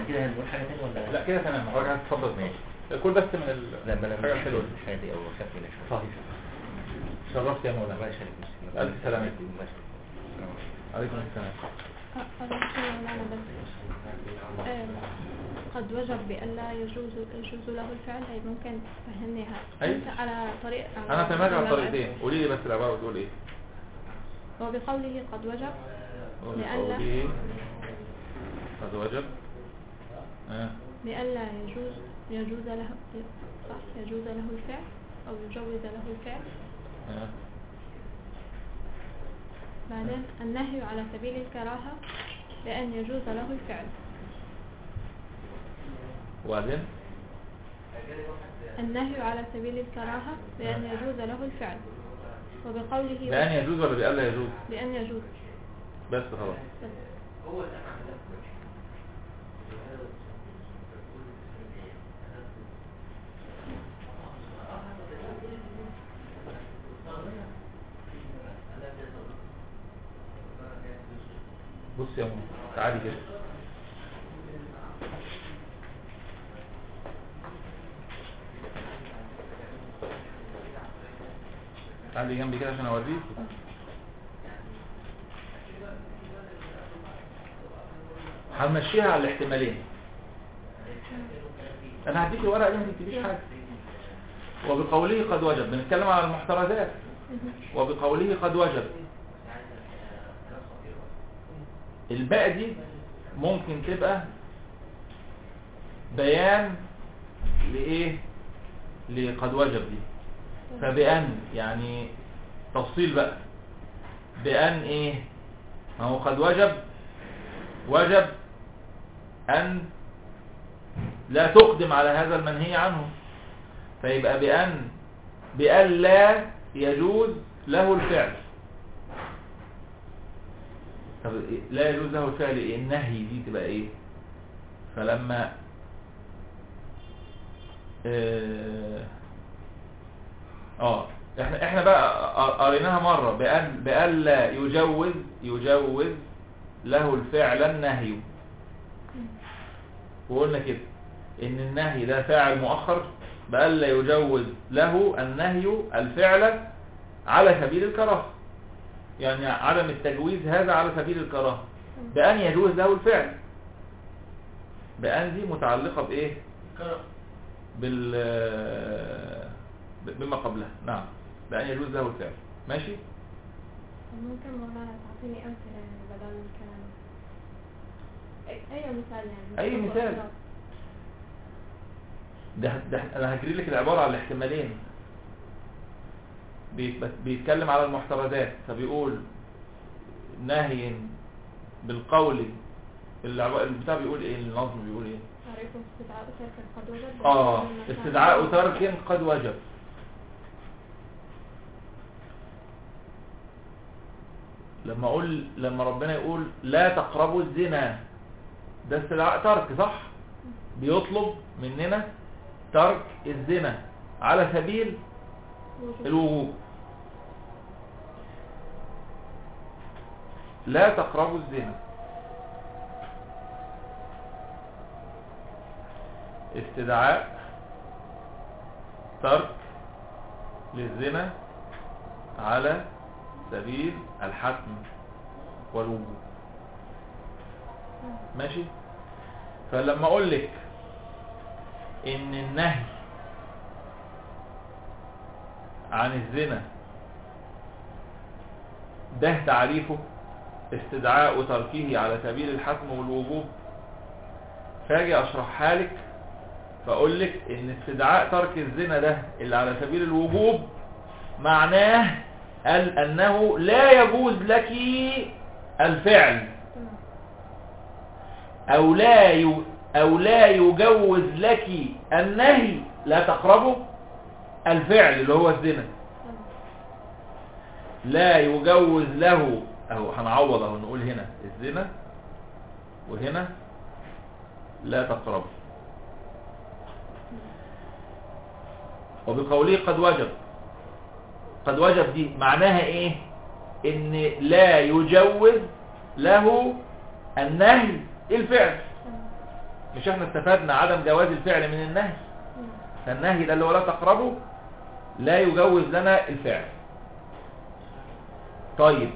كده هنقول حاجة تانية ولا لا كده تمام حضرتك هتتفضل ماشي. كل بس من ال لا ما انا حاجة مش حلوة حلو دي. حياتي او خاف من شوية صحيح شرفت يا مولانا الله يخليك مسكين. ألف سلامة. الله يخليك. عليكم السلام آه، قد وجب بألا يجوز يجوز له الفعل هي ممكن تفهمنيها أي. أنت على طريق على انا فهمت على على- طريقتين قولي لي بس العبارة بتقول ايه وبقوله قد وجب لألا وبقوله قد وجب آه. بألا يجوز يجوز له صح يجوز له الفعل أو يجوز له الفعل آه. بعدين النهي على سبيل الكراهة بأن يجوز له الفعل وبعدين النهي على سبيل الكراهة بأن يجوز له الفعل وبقوله بأن يجوز ولا بألا يجوز بأن يجوز بس خلاص بس. بص يا ماما تعالي كده تعالي جنبي كده عشان اوريك هنمشيها على الاحتمالين انا هديك الورقه دي ما تكتبيش حاجه وبقوله قد وجب بنتكلم على المحترزات وبقوله قد وجب الباء دي ممكن تبقى بيان لإيه لقد وجب دي فبأن يعني تفصيل بقى بأن إيه ما هو قد وجب وجب أن لا تقدم على هذا المنهي عنه فيبقى بأن بأن لا يجوز له الفعل طب إيه- لا يجوز له الفعل إيه النهي دي تبقى ايه فلما اه آه، احنا احنا بقى ق- قريناها مرة بأن بأن لا يجوز يجوز له الفعل النهي وقلنا كده ان النهي ده فاعل مؤخر بأن لا يجوز له النهي الفعل على سبيل الكراهه يعني عدم التجويز هذا على سبيل الكراهه بأن يجوز له الفعل بأن دي متعلقة بإيه بال بما قبلها نعم بأن يجوز له الفعل ماشي ممكن مولانا تعطيني أمثلة يعني بدل الكلام أي- أي مثال يعني أي مثل مثال. الأخلاق. ده, ده انا هجري لك العبارة على الاحتمالين بيت- بس بيتكلم على المحترزات فبيقول نهي بالقول العب- البتاع بيقول ايه النظم بيقول ايه تعريف استدعاء ترك قد وجب اه بأن المكان- استدعاء ترك قد وجب لما اقول لما ربنا يقول لا تقربوا الزنا ده استدعاء ترك صح بيطلب مننا ترك الزنا على سبيل وجوب. الوجوب لا تقربوا الزنا استدعاء ترك للزنا على سبيل الحتم والوجوب ماشي فلما اقول لك ان النهي عن الزنا ده تعريفه استدعاء تركه على سبيل الحتم والوجوب فاجي اشرحها لك فاقول لك ان استدعاء ترك الزنا ده اللي على سبيل الوجوب معناه قال انه لا يجوز لك الفعل تمام. او لا ي... او لا يجوز لك النهي لا تقربه الفعل اللي هو الزنا تمام. لا يجوز له اهو هنعوض اهو نقول هنا الزنا وهنا لا تقربه وبقوله قد وجب قد وجب دي معناها ايه ان لا يجوز له النهي الفعل تمام. مش احنا استفدنا عدم جواز الفعل من النهي مم. فالنهي ده اللي هو لا تقربه لا يجوز لنا الفعل طيب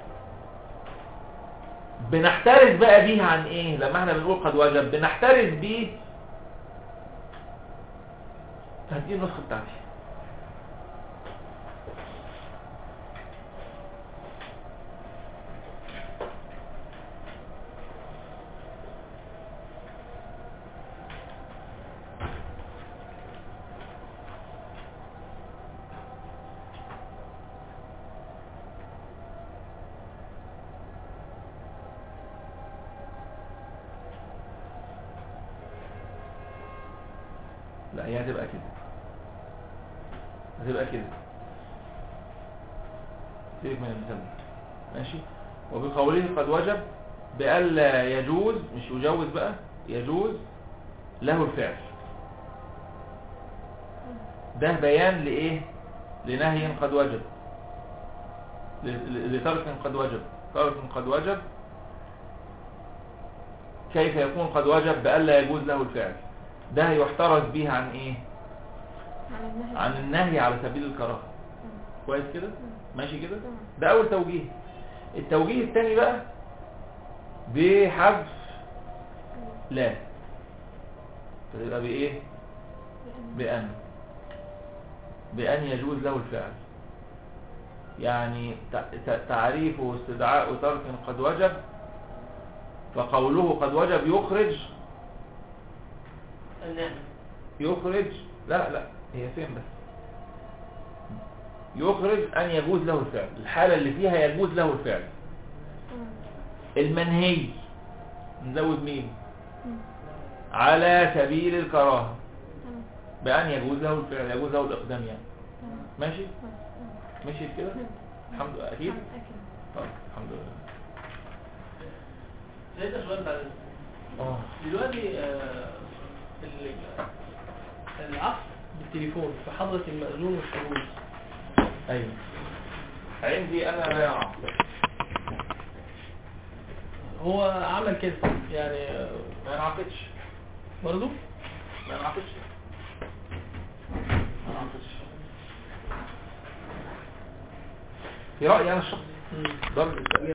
بنحترز بقى بيه عن ايه لما احنا بنقول قد وجب بنحترز بيه هدي النسخة بتاعتي لا هي هتبقى كده هتبقى كده سيبك من المثال ده. ماشي وبقوله قد وجب بألا يجوز مش يجوز بقى يجوز له الفعل ده بيان لإيه لنهي قد وجب ل- ل- لترك قد وجب ترك قد وجب كيف يكون قد وجب بألا يجوز له الفعل ده يحترز به عن ايه عن النهي عن النهي على سبيل الكراهه مم. كويس كده مم. ماشي كده تمام. ده اول توجيه التوجيه الثاني بقى بحذف لا فتبقى بايه لأن- بأن بأن يجوز له الفعل يعني ت- ت- تعريفه استدعاء ترك قد وجب فقوله قد وجب يخرج النهي يخرج لا لا هي فين بس يخرج أن يجوز له الفعل الحالة اللي فيها يجوز له الفعل مم. المنهي نزود مين مم. على سبيل الكراهة تمام. بأن يجوز له الفعل يجوز له الإقدام يعني تمام. ماشي تمام. ماشي كده تمام. الحمد لله أكيد تمام. أكيد طب الحمد لله سيدنا سؤال بعد اه دلوقتي آه، ال- العقد بالتليفون في حضرة المأذون والشهود ايوه عندي انا لا أعرف. هو عمل كده يعني آه، ما ينعقدش برضو ما ينعقدش ما ينعقدش في رأيي انا الشخصي مم. ضرب التأويل